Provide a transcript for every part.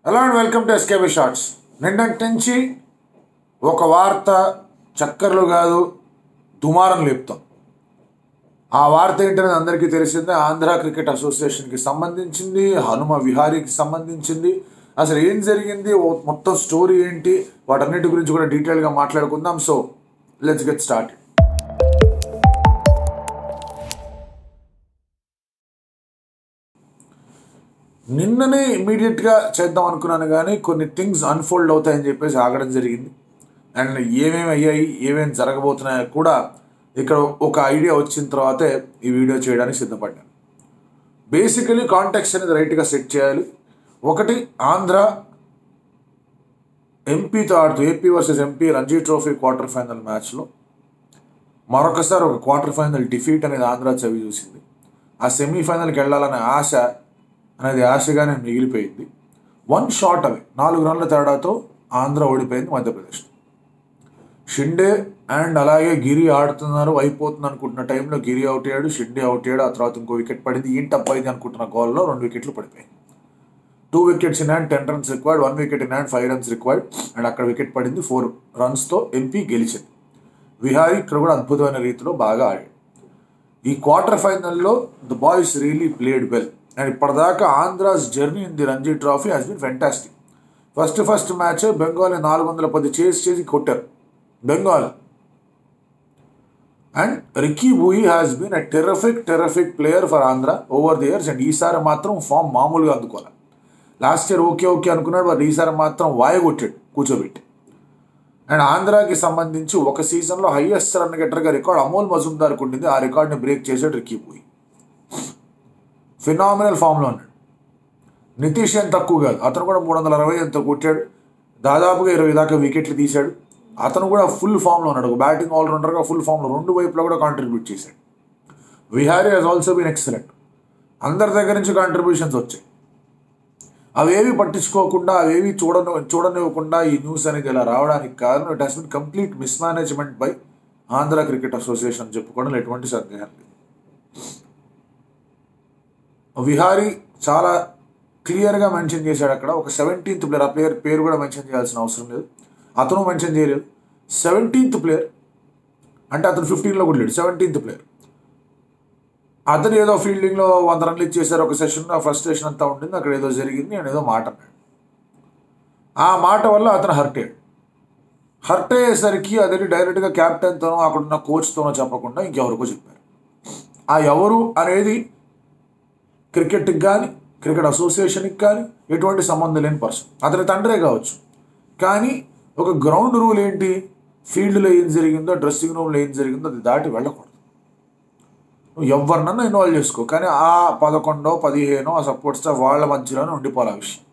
hello and welcome to SKB shorts నిన్నటి నుంచి ఒక వార్త చక్కర్లు కాదు దుమారం లేపుతాం ఆ వార్త ఏంటనేది అందరికీ తెలిసిందే ఆంధ్ర క్రికెట్ అసోసియేషన్కి సంబంధించింది హనుమ విహారీకి సంబంధించింది అసలు ఏం జరిగింది ఓ- మొత్తం స్టోరీ ఏంటి వాటన్నిటి గురించి కూడా డీటెయిల్గా మాట్లాడుకుందాం సో లెట్స్ గెట్ స్టార్ట్ నిన్ననే ఇమీడియట్గా చేద్దాం అనుకున్నాను కానీ కొన్ని థింగ్స్ అన్ఫోల్డ్ అవుతాయని చెప్పేసి ఆగడం జరిగింది అండ్ ఏమేమి అయ్యాయి ఏమేమి జరగబోతున్నాయో కూడా ఇక్కడ ఒక ఐడియా వచ్చిన తర్వాతే ఈ వీడియో చేయడానికి సిద్ధపడ్డాను బేసికలీ కాంటాక్ట్స్ అనేది రైట్గా సెట్ చేయాలి ఒకటి ఆంధ్ర ఎంపీతో ఆడుతూ AP versus MP Ranji trophy quarter final మ్యాచ్లో మరొకసారి ఒక క్వార్టర్ ఫైనల్ డిఫీట్ అనేది ఆంధ్ర చవి చూసింది ఆ సెమీఫైనల్కి వెళ్ళాలనే ఆశ అనేది ఆశగానే మిగిలిపోయింది వన్ షాట్ అవి నాలుగు రన్ల తేడాతో ఆంధ్ర ఓడిపోయింది మధ్యప్రదేశ్ షిండే అండ్ అలాగే గిరి ఆడుతున్నారు అయిపోతుంది అనుకుంటున్న టైంలో గిరి అవుట్ అయ్యాడు షిండే అవుట్ అయ్యాడు ఆ తర్వాత ఇంకో వికెట్ పడింది ఏంటి అబ్బాయిది అనుకుంటున్న గోల్లో రెండు వికెట్లు పడిపోయాయి two wickets in hand ten runs required one wicket in hand five runs required and అక్కడ వికెట్ పడింది ఫోర్ రన్స్తో ఎంపీ గెలిచింది విహారీ ఇక్కడ కూడా అద్భుతమైన రీతిలో బాగా ఆడాడు ఈ క్వార్టర్ ఫైనల్లో the boys really played well and ఇప్పటిదాకా Andhra's journey in the Ranji trophy has been fantastic first first match Bengal నాలుగు వందల పది చేసి చేసి కొట్టారు Bengal and Ricky Bhui has been a terrific terrific player for Andhra over the years and ఈసారి మాత్రం ఫామ్ మామూలుగా అందుకోవాలి లాస్ట్ ఇయర్ ఓకే ఓకే అనుకున్నాడు బట్ ఈసారి మాత్రం వాయగొట్టాడు కూర్చోబెట్టి అండ్ ఆంధ్రాకి సంబంధించి ఒక సీజన్లో హైయెస్ట్ రన్ గెట్టర్గా రికార్డ్ అమోల్ మజుందార్కి ఉండింది ఆ రికార్డ్ని బ్రేక్ చేశాడు రికీ బూయి ఫినామినల్ ఫామ్లో ఉన్నాడు నితీష్ ఏం తక్కువ కాదు అతను కూడా మూడు వందల అరవై ఎంతో కొట్టాడు దాదాపుగా ఇరవై దాకా వికెట్లు తీశాడు అతను కూడా ఫుల్ ఫామ్లో ఉన్నాడు ఒక బ్యాటింగ్ ఆల్రౌండర్గా ఫుల్ ఫామ్లో రెండు వైపులా కూడా కాంట్రిబ్యూట్ చేశాడు Vihari has also been excellent అందరి దగ్గర నుంచి కాంట్రిబ్యూషన్స్ వచ్చాయి అవేవి పట్టించుకోకుండా అవేవి చూడను చూడనివ్వకుండా ఈ న్యూస్ అనేది ఇలా రావడానికి కారణం it has been complete mismanagement by Andhra cricket association చెప్పుకోవడం ఎటువంటి సందేహం లేదు విహారీ చాలా క్లియర్గా మెన్షన్ చేశాడు అక్కడ ఒక సెవెంటీన్త్ ప్లేయర్ ఆ ప్లేయర్ పేరు కూడా మెన్షన్ చేయాల్సిన అవసరం లేదు అతను మెన్షన్ చేయలేదు సెవెంటీన్త్ ప్లేయర్ అంటే అతను ఫిఫ్టీన్లో కూడా లేడు సెవెంటీన్త్ ప్లేయర్ అతను ఏదో ఫీల్డింగ్లో వంద రన్లు ఇచ్చేసారు ఒక సెషన్ ఆ ఫ్రస్ట్రేషన్ అంతా ఉంటుంది అక్కడ ఏదో జరిగింది అని ఏదో మాట అన్నాడు ఆ మాట వల్ల అతను హర్ట్ అయ్యాడు హర్ట్ అయ్యేసరికి అదని డైరెక్ట్గా క్యాప్టెన్తోనో అక్కడున్న కోచ్తోనో చెప్పకుండా ఇంకెవరికో చెప్పారు ఆ ఎవరు అనేది క్రికెట్కి కానీ క్రికెట్ అసోసియేషన్కి కానీ ఎటువంటి సంబంధం లేని పర్సన్ అతని తండ్రే కావచ్చు కానీ ఒక గ్రౌండ్ రూల్ ఏంటి ఫీల్డ్లో ఏం జరిగిందో డ్రెస్సింగ్ రూమ్లో ఏం జరిగిందో అది దాటి వెళ్ళకూడదు నువ్వు ఎవరినన్నా ఇన్వాల్వ్ చేసుకో కానీ ఆ పదకొండో పదిహేనో ఆ సపోర్ట్ స్టాఫ్ వాళ్ళ మధ్యలోనే ఉండిపోవాలి ఆ విషయం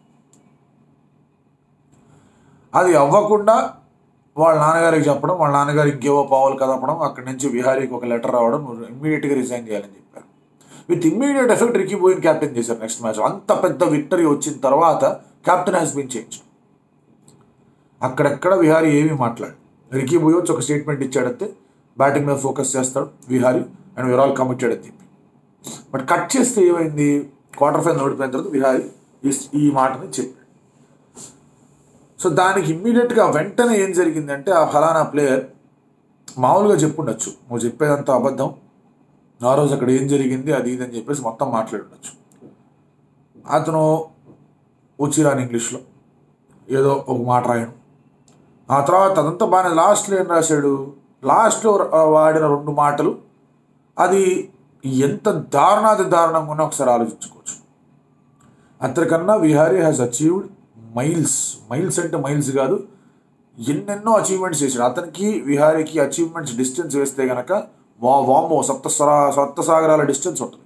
అది అవ్వకుండా వాళ్ళ నాన్నగారికి చెప్పడం వాళ్ళ నాన్నగారు ఇంకేవో పావులు కదపడం అక్కడి నుంచి విహారీకి ఒక లెటర్ రావడం నువ్వు ఇమ్మీడియట్గా రిజైన్ చేయాలని చెప్పారు విత్ ఇమ్మీడియట్ ఎఫెక్ట్ రికీ బోయిన్ క్యాప్టెన్ చేశారు నెక్స్ట్ మ్యాచ్ అంత పెద్ద విక్టరీ వచ్చిన తర్వాత క్యాప్టెన్ హ్యాస్ బీన్ చేంజ్ అక్కడెక్కడ విహారీ ఏమీ మాట్లాడు రికీ బోయ్ వచ్చి ఒక స్టేట్మెంట్ ఇచ్చాడంతే బ్యాటింగ్ మీద ఫోకస్ చేస్తాడు Vihari and we're all committed అని చెప్పి బట్ కట్ చేస్తే ఏమైంది క్వార్టర్ ఫైనల్ ఓడిపోయిన తర్వాత విహారీ ఈ- ఈ మాటని చెప్పాడు సో దానికి ఇమ్మీడియట్గా వెంటనే ఏం జరిగిందంటే ఆ ఫలానా ప్లేయర్ మామూలుగా చెప్పుండొచ్చు నువ్వు చెప్పేదంతా అబద్ధం ఆ రోజు అక్కడ ఏం జరిగింది అది ఇది అని చెప్పేసి మొత్తం మాట్లాడుండొచ్చు అతను వచ్చిరాని ఇంగ్లీష్లో ఏదో ఒక మాట రాయడం ఆ తర్వాత అదంతా బాగానే లాస్ట్లో ఏం రాశాడు లాస్ట్లో వాడిన రెండు మాటలు అది ఎంత దారుణాది దారుణంగా ఉన్నా ఒకసారి ఆలోచించుకోవచ్చు అంతకన్నా Vihari has achieved miles miles అంటే మైల్స్ కాదు ఎన్నెన్నో అచీవ్మెంట్స్ చేశాడు అతనికి విహారీకి అచీవ్మెంట్స్ డిస్టెన్స్ వేస్తే గనక వా వామో సప్త స్వరా సప్త సాగరాల డిస్టెన్స్ ఉంటుంది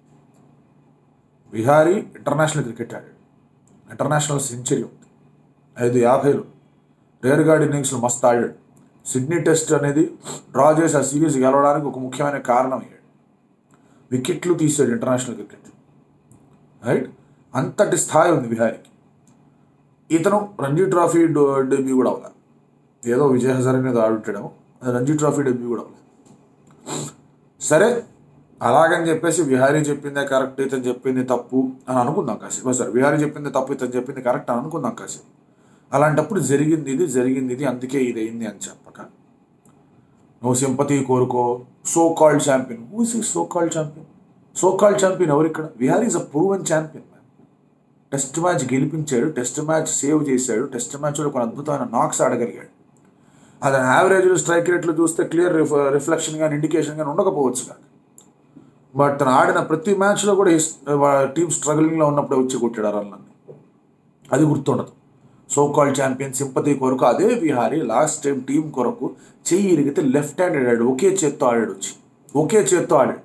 విహారీ ఇంటర్నేషనల్ క్రికెట్ ఆడాడు ఇంటర్నేషనల్ సెంచరీ ఉంది ఐదు యాభైలో రేర్ గార్డ్ ఇన్నింగ్స్లో మస్తు ఆడాడు సిడ్నీ టెస్ట్ అనేది డ్రా చేసి ఆ సిరీస్ గెలవడానికి ఒక ముఖ్యమైన కారణం అయ్యాడు వికెట్లు తీసాడు ఇంటర్నేషనల్ క్రికెట్ రైట్ అంతటి స్థాయి ఉంది విహారీకి ఇతను రంజీ ట్రోఫీ డెబ్యూ కూడా అవ్వాలి ఏదో విజయ హజారే మీద ఆడుంటాడేమో అది రంజీ ట్రోఫీ డెబ్యూ కూడా అవ్వలేదు సరే అలాగని చెప్పేసి విహారీ చెప్పిందే కరెక్ట్ ఇతను చెప్పింది తప్పు అని అనుకుందాం కాసేపు సార్ విహారీ చెప్పింది తప్పు ఇతను చెప్పింది కరెక్ట్ అని అనుకుందాం కాసేపు అలాంటప్పుడు జరిగింది ఇది జరిగింది ఇది అందుకే ఇది అయింది అని చెప్పక నువ్వు సింపతి కోరుకో so called champion who is so called champion so called champion ఎవరు ఇక్కడ Vihari is a proven champion test match గెలిపించాడు టెస్ట్ మ్యాచ్ సేవ్ చేశాడు టెస్ట్ మ్యాచ్లో కొన్ని అద్భుతమైన నాక్స్ ఆడగలిగాడు అది యావరేజ్ స్ట్రైక్ రేట్లు చూస్తే క్లియర్ రిఫ్లెక్షన్ కానీ ఇండికేషన్ కానీ ఉండకపోవచ్చు కానీ బట్ తను ఆడిన ప్రతి మ్యాచ్లో కూడా టీమ్ స్ట్రగలింగ్లో ఉన్నప్పుడే వచ్చి కొట్టాడు ఆ రన్లన్నీ అది గుర్తుండదు సో కాల్డ్ ఛాంపియన్ సింపతి కొరకు అదే విహారీ లాస్ట్ టైం టీం కొరకు చెయ్యి ఇరిగితే లెఫ్ట్ హ్యాండ్ ఆడాడు ఒకే చేత్తో ఆడాడు వచ్చి ఒకే చేత్తో ఆడాడు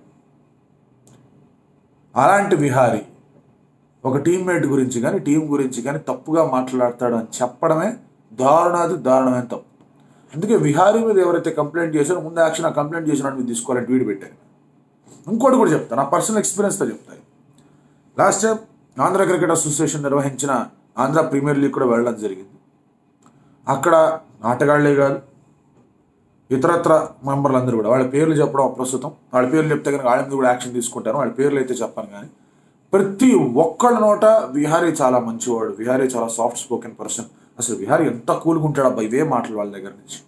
అలాంటి విహారీ ఒక టీమ్మేట్ గురించి కానీ టీం గురించి కానీ తప్పుగా మాట్లాడతాడు అని చెప్పడమే దారుణాది దారుణమైన తప్పు అందుకే విహారీ మీద ఎవరైతే కంప్లైంట్ చేశారో ముందు యాక్షన్ ఆ కంప్లైంట్ చేసిన వాడిని మీరు తీసుకోవాలని ట్వీట్ పెట్టాను ఇంకోటి కూడా చెప్తాను నా పర్సనల్ ఎక్స్పీరియన్స్తో చెప్తాను last time Andhra cricket association నిర్వహించిన ఆంధ్ర ప్రీమియర్ లీగ్ కూడా వెళ్ళడం జరిగింది అక్కడ ఆటగాళ్లే కాదు ఇతరత్ర మెంబర్లు అందరూ కూడా వాళ్ళ పేర్లు చెప్పడం అప్రస్తుతం వాళ్ళ పేర్లు చెప్తే కనుక వాళ్ళ మీద కూడా యాక్షన్ తీసుకుంటారు వాళ్ళ పేర్లు అయితే చెప్పాను కానీ ప్రతి ఒక్కళ్ళ నోట విహారీ చాలా మంచివాడు విహారీ చాలా సాఫ్ట్ స్పోకెన్ పర్సన్ అసలు విహారీ ఎంత కూలుకుంటాడు అబ్బా ఇవే మాటలు వాళ్ళ దగ్గర నుంచి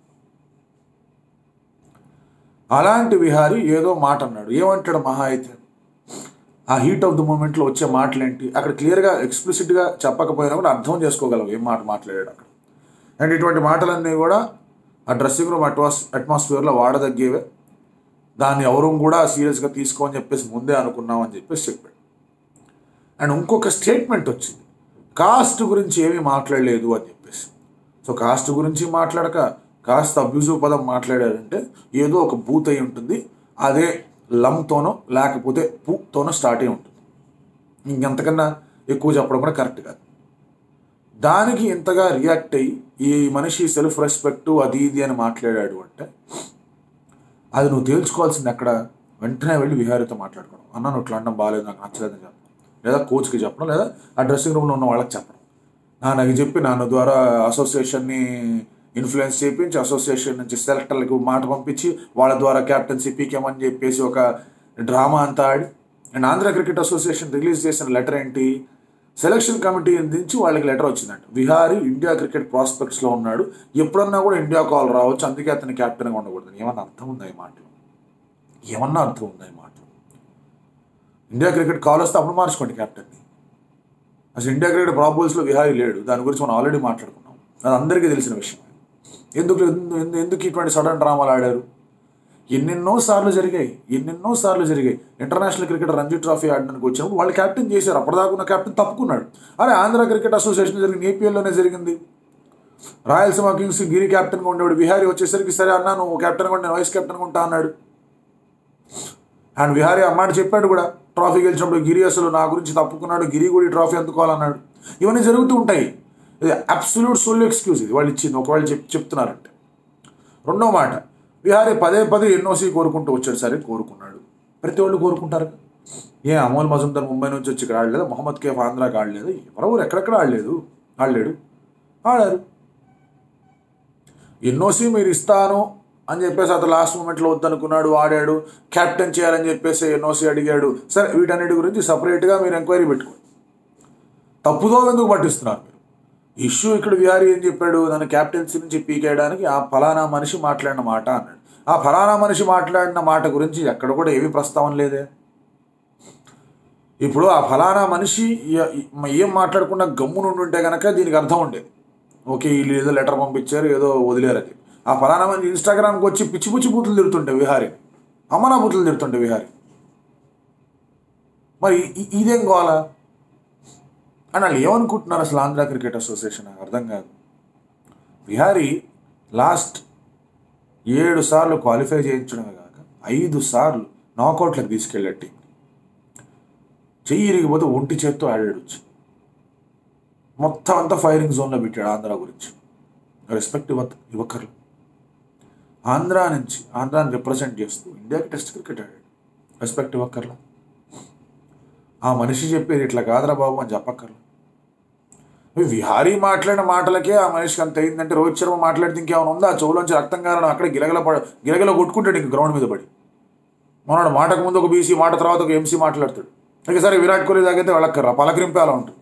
అలాంటి విహారీ ఏదో మాట అన్నాడు ఏమంటాడు మహా అయితే ఆ హీట్ ఆఫ్ ద మూమెంట్లో వచ్చే మాటలేంటి అక్కడ క్లియర్గా ఎక్స్ప్లిసిట్గా చెప్పకపోయినా కూడా అర్థం చేసుకోగలవు ఏం మాట మాట్లాడాడు అక్కడ అండ్ ఇటువంటి మాటలన్నీ కూడా ఆ డ్రెస్సింగ్ రూమ్ అట్మాస్ అట్మాస్ఫియర్లో వాడదగ్గేవే దాన్ని ఎవరూ కూడా సీరియస్గా తీసుకోమని చెప్పేసి ముందే అనుకున్నామని చెప్పేసి చెప్పాడు అండ్ ఇంకొక స్టేట్మెంట్ వచ్చింది కాస్ట్ గురించి ఏమీ మాట్లాడలేదు అని చెప్పేసి సో కాస్ట్ గురించి మాట్లాడక కాస్త అబ్యూజివ్ పదం మాట్లాడారంటే ఏదో ఒక బూత్ అయి ఉంటుంది అదే లమ్తోనో లేకపోతే పూతోనో స్టార్ట్ అయి ఉంటుంది ఇంకెంతకన్నా ఎక్కువ చెప్పడం కూడా కరెక్ట్ కాదు దానికి ఇంతగా రియాక్ట్ అయ్యి ఈ మనిషి సెల్ఫ్ రెస్పెక్ట్ అది ఇది అని మాట్లాడాడు అంటే అది నువ్వు తేల్చుకోవాల్సింది అక్కడ వెంటనే వెళ్ళి విహారీతో మాట్లాడుకోవడం అన్న నువ్వు ఇట్లా అనడం బాగాలేదు నాకు నచ్చలేదని చెప్పడం లేదా కోచ్కి చెప్పడం లేదా ఆ డ్రెస్సింగ్ రూమ్లో ఉన్న వాళ్ళకి చెప్పడం నా నాకు చెప్పి నాన్న ద్వారా అసోసియేషన్ని ఇన్ఫ్లుయెన్స్ చేయించి అసోసియేషన్ నుంచి సెలెక్టర్లకు మాట పంపించి వాళ్ళ ద్వారా క్యాప్టెన్సీ పీకేమని చెప్పేసి ఒక డ్రామా అంతా ఆడి and Andhra cricket association release చేసిన లెటర్ ఏంటి సెలక్షన్ కమిటీ నుంచి వాళ్ళకి లెటర్ వచ్చిందంట విహారీ ఇండియా క్రికెట్ ప్రాస్పెక్ట్స్లో ఉన్నాడు ఎప్పుడన్నా కూడా ఇండియా కాల్ రావచ్చు అందుకే అతని క్యాప్టెన్గా ఉండకూడదు ఏమన్నా అర్థం ఉందా ఈ మాటలు ఏమన్నా అర్థం ఉందా ఈ మాటలు ఇండియా క్రికెట్ కాల్ వస్తే అప్పుడు మార్చుకోండి క్యాప్టెన్ని అసలు ఇండియా క్రికెట్ ప్రాబుల్స్లో విహారీ లేడు దాని గురించి మనం ఆల్రెడీ మాట్లాడుకున్నాం అది అందరికీ తెలిసిన విషయం ఎందుకు ఎందు- ఎందుకు ఇటువంటి సడన్ డ్రామాలు ఆడారు ఎన్నెన్నో సార్లు జరిగాయి ఎన్నెన్నో సార్లు జరిగాయి ఇంటర్నేషనల్ క్రికెట్ రంజీ ట్రోఫీ ఆడడానికి వచ్చినప్పుడు వాళ్ళు క్యాప్టెన్ చేశారు అప్పటిదాకా ఉన్న క్యాప్టెన్ తప్పుకున్నాడు అరే ఆంధ్ర క్రికెట్ అసోసియేషన్ జరిగింది ఏపీఎల్లోనే జరిగింది రాయలసీమ కింగ్స్ గిరి క్యాప్టెన్గా ఉండేవాడు విహారీ వచ్చేసరికి సరే అన్నా నువ్వు కెప్టెన్గా ఉంటే నేను వైస్ కెప్టెన్గా ఉంటా అన్నాడు అండ్ విహారీ అమ్మాట చెప్పాడు కూడా ట్రాఫీ గెలిచినప్పుడు గిరి అసలు నా గురించి తప్పుకున్నాడు గిరి కూడా ఈ ట్రాఫీ అందుకోవాలన్నాడు ఇవన్నీ జరుగుతూ ఉంటాయి ఇది అబ్సల్యూట్ సోల్ ఎక్స్క్యూజ్ ఇది వాళ్ళు ఇచ్చింది ఒకవేళ చెప్ చెప్తున్నారంటే రెండో మాట విహారీ పదే పదే ఎన్ఓసి కోరుకుంటూ వచ్చాడు సరే కోరుకున్నాడు ప్రతి వాళ్ళు కోరుకుంటారు ఏ అమోల్ మజుందర్ ముంబై నుంచి వచ్చి ఇక్కడ ఆడలేదు మొహమ్మద్ కేఫ్ ఆంధ్రాకి ఆడలేదు ఎవరెవరు ఎక్కడెక్కడ ఆడలేదు ఆడలేడు ఆడారు ఎన్నోసి మీరు ఇస్తాను అని చెప్పేసి అతను లాస్ట్ మూమెంట్లో వద్దనుకున్నాడు ఆడాడు క్యాప్టెన్ చేయాలని చెప్పేసి ఎన్నోసి అడిగాడు సరే వీటన్నిటి గురించి సపరేట్గా మీరు ఎంక్వైరీ పెట్టుకోండి తప్పుదో ఎందుకు పట్టిస్తున్నారు మీరు ఇష్యూ ఇక్కడ విహారీ ఏం చెప్పాడు నన్ను క్యాప్టెన్సీ నుంచి పీకేయడానికి ఆ ఫలానా మనిషి మాట్లాడిన మాట అన్నాడు ఆ ఫలానా మనిషి మాట్లాడిన మాట గురించి ఎక్కడ కూడా ఏమీ ప్రస్తావన లేదే ఇప్పుడు ఆ ఫలానా మనిషి ఏ- ఏం మాట్లాడకుండా గమ్మునుండుంటే కనుక దీనికి అర్థం ఉండేది ఓకే వీళ్ళు ఏదో లెటర్ పంపించారు ఏదో వదిలేరు అది ఆ ఫలానా మనిషి ఇన్స్టాగ్రామ్కి వచ్చి పిచ్చి పిచ్చి బూతులు తిడుతుంటే విహారీ అమ్మనా బూతులు తిడుతుంటే విహారీ మరి ఇ- ఇదేం కావాలా అని వాళ్ళు ఏమనుకుంటున్నారు అసలు ఆంధ్ర క్రికెట్ అసోసియేషన్ నాకు అర్థం కాదు విహారీ లాస్ట్ ఏడు సార్లు క్వాలిఫై చేయించడమే కాక ఐదు సార్లు నాకౌట్లకు తీసుకెళ్ళాడు టీం చెయ్యి ఇరిగిపోతే ఒంటి చేత్తో ఆడాడు వచ్చి మొత్తం అంతా ఫైరింగ్ జోన్లో పెట్టాడు ఆంధ్ర గురించి రెస్పెక్ట్ ఇవ్వ ఇవ్వకర్లు ఆంధ్ర నుంచి ఆంధ్రాని రిప్రజెంట్ చేస్తూ ఇండియాకి టెస్ట్ క్రికెట్ ఆడాడు రెస్పెక్ట్ ఇవ్వక్కర్లా ఆ మనిషి చెప్పేది ఇట్లా కాదురా బాబు అని చెప్పక్కర్లా ఈ విహారీ మాట్లాడిన మాటలకే ఆ మనిషికి అంత అయిందంటే రోహిత్ శర్మ మాట్లాడితే ఇంకేమైనా ఉందా ఆ చెవులోంచి రక్తం కారణం అక్కడే గిలగల పడ గిలగల కొట్టుకుంటాడు ఇంక గ్రౌండ్ మీద పడి మనోడు మాటకు ముందు ఒక బీసీ మాట తర్వాత ఒక ఎంసీ మాట్లాడతాడు ఇక సరే విరాట్ కోహ్లీ దగ్గరైతే వాళ్ళక్కర్రా పలకరింపే అలా ఉంటుంది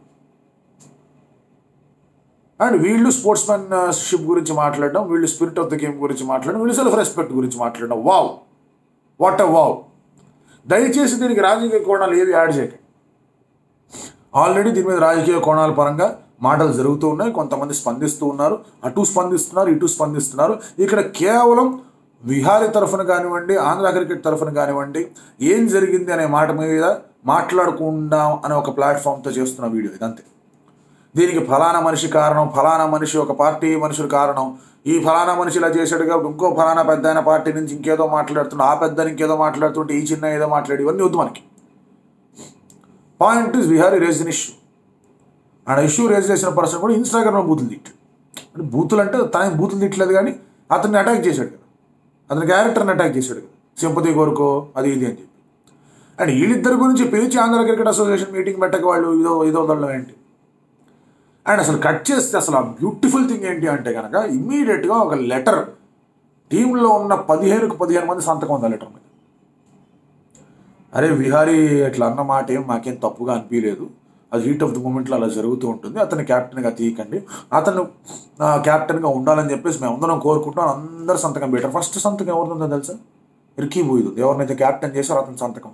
అండ్ వీళ్ళు స్పోర్ట్స్ షిప్ గురించి మాట్లాడడం వీళ్ళు స్పిరిట్ ఆఫ్ ద గేమ్ గురించి మాట్లాడడం వీళ్ళు సెల్ఫ్ రెస్పెక్ట్ గురించి మాట్లాడడం వావ్ వాట్ అ వావ్ దయచేసి దీనికి రాజకీయ కోణాలు ఏవి యాడ్ చేయకండి ఆల్రెడీ దీని మీద రాజకీయ కోణాల పరంగా మాటలు జరుగుతూ ఉన్నాయి కొంతమంది స్పందిస్తూ ఉన్నారు అటు స్పందిస్తున్నారు ఇటు స్పందిస్తున్నారు ఇక్కడ కేవలం విహారీ తరఫున కానివ్వండి ఆంధ్ర క్రికెట్ తరఫున కానివ్వండి ఏం జరిగింది అనే మాట మీద మాట్లాడుకుందాం అనే ఒక ప్లాట్ఫామ్తో చేస్తున్న వీడియో ఇదంతే దీనికి ఫలానా మనిషి కారణం ఫలానా మనిషి ఒక పార్టీ మనుషులు కారణం ఈ ఫలానా మనిషి ఇలా చేశాడు కాబట్టి ఇంకో ఫలానా పెద్ద ఆయన పార్టీ నుంచి ఇంకేదో మాట్లాడుతుంటే ఆ పెద్ద ఇంకేదో మాట్లాడుతుంటే ఈ చిన్న ఏదో మాట్లాడి ఇవన్నీ వద్దు మనకి point is Vihari raise in issue and issue raise చేసిన పర్సన్ కూడా ఇన్స్టాగ్రామ్లో బూతులు తిట్టు అంటే బూతులు అంటే తన బూతులు తిట్టలేదు కానీ అతన్ని అటాక్ చేశాడు కదా అతని క్యారెక్టర్ని అటాక్ చేశాడు కదా సింపతి కోరుకో అది ఇది అని చెప్పి అండ్ వీళ్ళిద్దరి గురించి పిలిచి ఆంధ్ర క్రికెట్ అసోసియేషన్ మీటింగ్ పెట్టక వాళ్ళు ఇదో ఇదో వదలడం ఏంటి అండ్ అసలు కట్ చేస్తే అసలు ఆ బ్యూటిఫుల్ థింగ్ ఏంటి అంటే కనుక ఇమ్మీడియట్గా ఒక లెటర్ టీంలో ఉన్న పదిహేనుకు పదిహేను మంది సంతకం ఉంది ఆ లెటర్ మీద అరే విహారీ ఇట్లా అన్న మాట ఏం మాకేం తప్పుగా అనిపించలేదు అది హీట్ ఆఫ్ ది మూమెంట్లో అలా జరుగుతూ ఉంటుంది అతన్ని క్యాప్టెన్గా తీయకండి అతను క్యాప్టెన్గా ఉండాలని చెప్పేసి మేము అందరం కోరుకుంటాం అందరు సంతకం పెట్టారు ఫస్ట్ సంతకం ఎవరిదో తెలుసా రికీ బూయిది ఎవరినైతే క్యాప్టెన్ చేశారో అతని సంతకం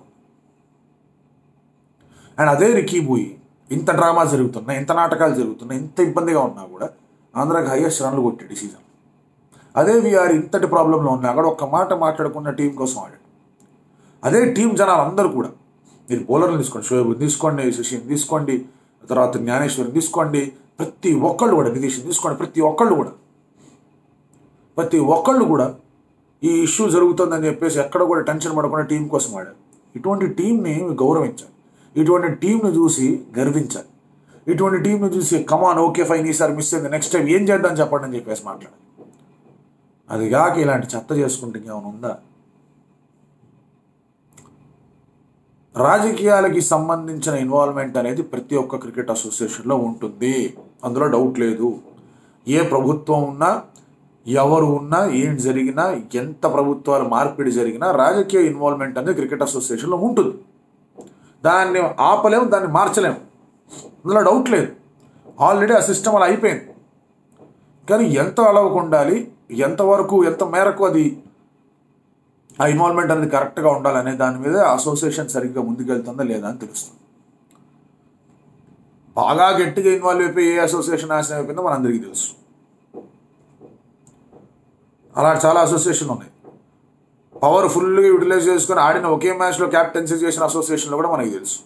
అండ్ అదే రికీ బూయి ఇంత డ్రామా జరుగుతున్నాయి ఇంత నాటకాలు జరుగుతున్నాయి ఇంత ఇబ్బందిగా ఉన్నా కూడా ఆంధ్రాకి హైయెస్ట్ రన్లు కొట్టాడు ఈ సీజన్ అదే వీఆర్ ఇంతటి ప్రాబ్లంలో ఉన్నా కూడా ఒక్క మాట మాట్లాడుకున్న టీం కోసం ఆడాడు అదే టీం జనాలు అందరూ కూడా మీరు బౌలర్లు తీసుకోండి షోయబ్ తీసుకోండి శశిని తీసుకోండి తర్వాత జ్ఞానేశ్వరిని తీసుకోండి ప్రతి ఒక్కళ్ళు కూడా నితీష్ని తీసుకోండి ప్రతి ఒక్కళ్ళు కూడా ప్రతి ఒక్కళ్ళు కూడా ఈ ఇష్యూ జరుగుతుందని చెప్పేసి ఎక్కడ కూడా టెన్షన్ పడకుండా టీం కోసం ఆడారు ఇటువంటి టీంని గౌరవించాలి ఇటువంటి టీంను చూసి గర్వించాలి ఇటువంటి టీంను చూసి కమాన్ ఓకే ఫైన్ ఈసారి మిస్ అయింది నెక్స్ట్ టైం ఏం చేద్దాం చెప్పండి అని చెప్పేసి మాట్లాడాలి అది కాక ఇలాంటి చెత్త చేసుకుంటే ఏమైనా ఉందా రాజకీయాలకి సంబంధించిన ఇన్వాల్వ్మెంట్ అనేది ప్రతి ఒక్క క్రికెట్ అసోసియేషన్లో ఉంటుంది అందులో డౌట్ లేదు ఏ ప్రభుత్వం ఉన్నా ఎవరు ఉన్నా ఏం జరిగినా ఎంత ప్రభుత్వాల మార్పిడి జరిగినా రాజకీయ ఇన్వాల్వ్మెంట్ అనేది క్రికెట్ అసోసియేషన్లో ఉంటుంది దాన్ని ఆపలేము దాన్ని మార్చలేము అందులో డౌట్ లేదు ఆల్రెడీ ఆ సిస్టమ్ అలా అయిపోయింది కానీ ఎంత అలవకు ఉండాలి ఎంతవరకు ఎంత మేరకు అది ఆ ఇన్వాల్వ్మెంట్ అనేది కరెక్ట్గా ఉండాలనే దాని మీద అసోసియేషన్ సరిగ్గా ముందుకెళ్తుందా లేదా అని తెలుస్తుంది బాగా గట్టిగా ఇన్వాల్వ్ అయిపోయి ఏ అసోసియేషన్ నాశనం అయిపోయిందో మనందరికీ తెలుసు అలా చాలా అసోసియేషన్ ఉన్నాయి పవర్ ఫుల్గా యూటిలైజ్ చేసుకొని ఆడిన ఒకే మ్యాచ్లో క్యాప్టెన్సీ చేసిన అసోసియేషన్లో కూడా మనకి తెలుసు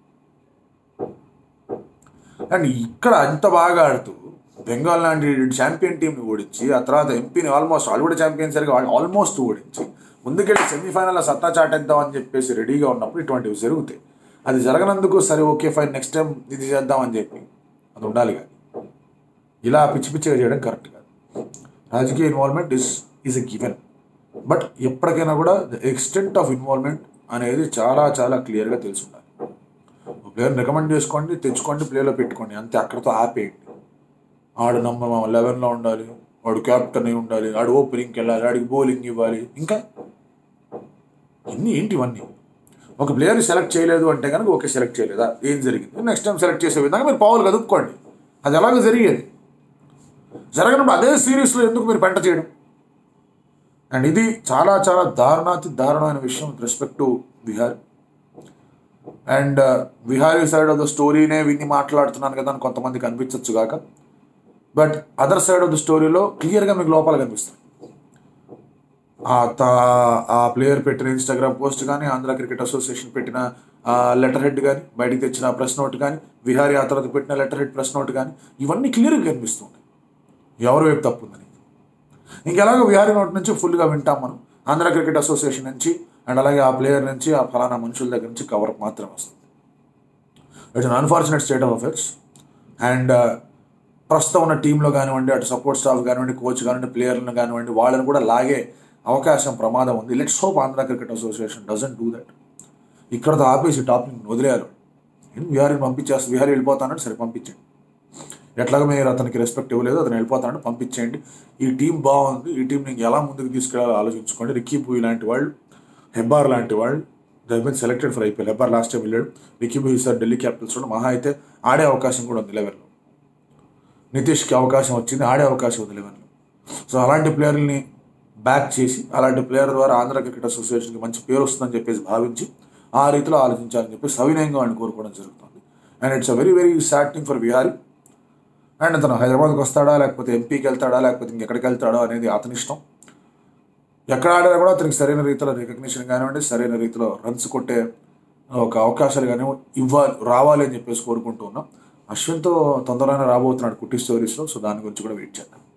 అండ్ ఇక్కడ అంత బాగా ఆడుతూ బెంగాల్ లాంటి ఛాంపియన్ టీంని ఓడించి ఆ తర్వాత ఎంపీని ఆల్మోస్ట్ వాళ్ళు కూడా ఛాంపియన్ సరిగా వాళ్ళు ఆల్మోస్ట్ ఓడించి ముందుకెళ్ళి సెమీఫైనల్లో సత్తా చాటేద్దాం అని చెప్పేసి రెడీగా ఉన్నప్పుడు ఇటువంటివి జరుగుతాయి అది జరగనందుకు సరే ఓకే ఫైన్ నెక్స్ట్ టైం ఇది చేద్దామని చెప్పి అది ఉండాలి కానీ ఇలా పిచ్చి పిచ్చిగా చేయడం కరెక్ట్ కాదు రాజకీయ involvement is is a given but ఎప్పటికైనా కూడా ద ఎక్స్టెంట్ ఆఫ్ ఇన్వాల్వ్మెంట్ అనేది చాలా చాలా క్లియర్గా తెలిసి ఉండాలి ప్లేయర్ని రికమెండ్ చేసుకోండి తెచ్చుకోండి ప్లేయర్లో పెట్టుకోండి అంతే అక్కడతో ఆపేయండి ఆడు నమ్మ లెవెన్లో ఉండాలి వాడు క్యాప్టెన్ అయి ఉండాలి ఆడు ఓపెనింగ్కి వెళ్ళాలి ఆడికి బౌలింగ్ ఇవ్వాలి ఇంకా ఇన్ని ఏంటి ఇవన్నీ ఒక ప్లేయర్ సెలెక్ట్ చేయలేదు అంటే కనుక ఓకే సెలెక్ట్ చేయలేదా ఏం జరిగింది నెక్స్ట్ టైం సెలెక్ట్ చేసే విధంగా మీరు పావులు కదుపుకోండి అది ఎలాగో జరిగేది జరగనప్పుడు అదే సిరీస్లో ఎందుకు మీరు పెంట చేయడం అండ్ ఇది చాలా చాలా దారుణాతి దారుణమైన విషయం with respect to Vihar and Vihari side of the స్టోరీనే విని మాట్లాడుతున్నాను కదా అని కొంతమందికి అనిపించవచ్చు కాక but other side of the స్టోరీలో క్లియర్గా మీకు లోపాలు కనిపిస్తాయి ఆ తా- ఆ ప్లేయర్ పెట్టిన ఇన్స్టాగ్రామ్ పోస్ట్ కానీ ఆంధ్ర క్రికెట్ అసోసియేషన్ పెట్టిన లెటర్ హెడ్ కానీ బయటికి తెచ్చిన ప్రెస్ నోట్ కానీ విహారీ ఆ తర్వాత పెట్టిన లెటర్ హెడ్ ప్రెస్ నోట్ కానీ ఇవన్నీ క్లియర్గా కనిపిస్తుంది ఎవరి వైపు తప్పు ఉందని ఇంకెలాగో విహారీ నోట్ నుంచి ఫుల్గా వింటాం మనం ఆంధ్ర క్రికెట్ అసోసియేషన్ నుంచి అండ్ అలాగే ఆ ప్లేయర్ నుంచి ఆ ఫలానా మనుషుల దగ్గర నుంచి కవర్ మాత్రం వస్తుంది it's un unfortunate state of affairs and ప్రస్తుతం ఉన్న టీంలో కానివ్వండి అటు సపోర్ట్ స్టాఫ్ కానివ్వండి కోచ్ కానివ్వండి ప్లేయర్లను కానివ్వండి వాళ్ళని కూడా లాగే అవకాశం ప్రమాదం ఉంది let's hope Andhra cricket association doesn't do that ఇక్కడతో ఆపేసి టాపింగ్ వదిలేయాలి నేను విహారీని పంపించేస్తా విహారీ వెళ్ళిపోతానంటే సరే పంపించండి ఎట్లాగో మీరు అతనికి రెస్పెక్ట్ ఇవ్వలేదు అతను వెళ్ళిపోతాడు పంపించేయండి ఈ టీం బాగుంది ఈ టీంని ఎలా ముందుకు తీసుకెళ్ళాలో ఆలోచించుకోండి రిక్కీ పూయి లాంటి వాళ్ళు హెబ్బార్ లాంటి వాళ్ళు they been selected for IPL Hebbar last time వెళ్ళాడు వికీ సార్ ఢిల్లీ క్యాపిటల్స్లో మహా అయితే ఆడే అవకాశం కూడా ఉంది లెవెన్లో నితీష్కి అవకాశం వచ్చింది ఆడే అవకాశం ఉంది లెవెన్లో సో అలాంటి ప్లేయర్ని బ్యాక్ చేసి అలాంటి ప్లేయర్ ద్వారా ఆంధ్ర క్రికెట్ అసోసియేషన్కి మంచి పేరు వస్తుందని చెప్పేసి భావించి ఆ రీతిలో ఆలోచించాలని చెప్పి సవినయంగా ఆయన కోరుకోవడం జరుగుతుంది and it's a very very sad thing for Vihari and అతను హైదరాబాద్కి వస్తాడా లేకపోతే ఎంపీకి వెళ్తాడా లేకపోతే ఇంకెక్కడికి వెళ్తాడా అనేది అతని ఇష్టం ఎక్కడ ఆడినా కూడా అతనికి సరైన రీతిలో రికగ్నిషన్ కానివ్వండి సరైన రీతిలో రన్స్ కొట్టే ఒక అవకాశాలు కానీ ఇవ్వాలి రావాలి అని చెప్పేసి కోరుకుంటూ ఉన్నాం అశ్విన్తో తొందరగానే రాబోతున్నాడు కుట్టి స్టోరీస్లో సో దాని గురించి కూడా వెయిట్ చేద్దాం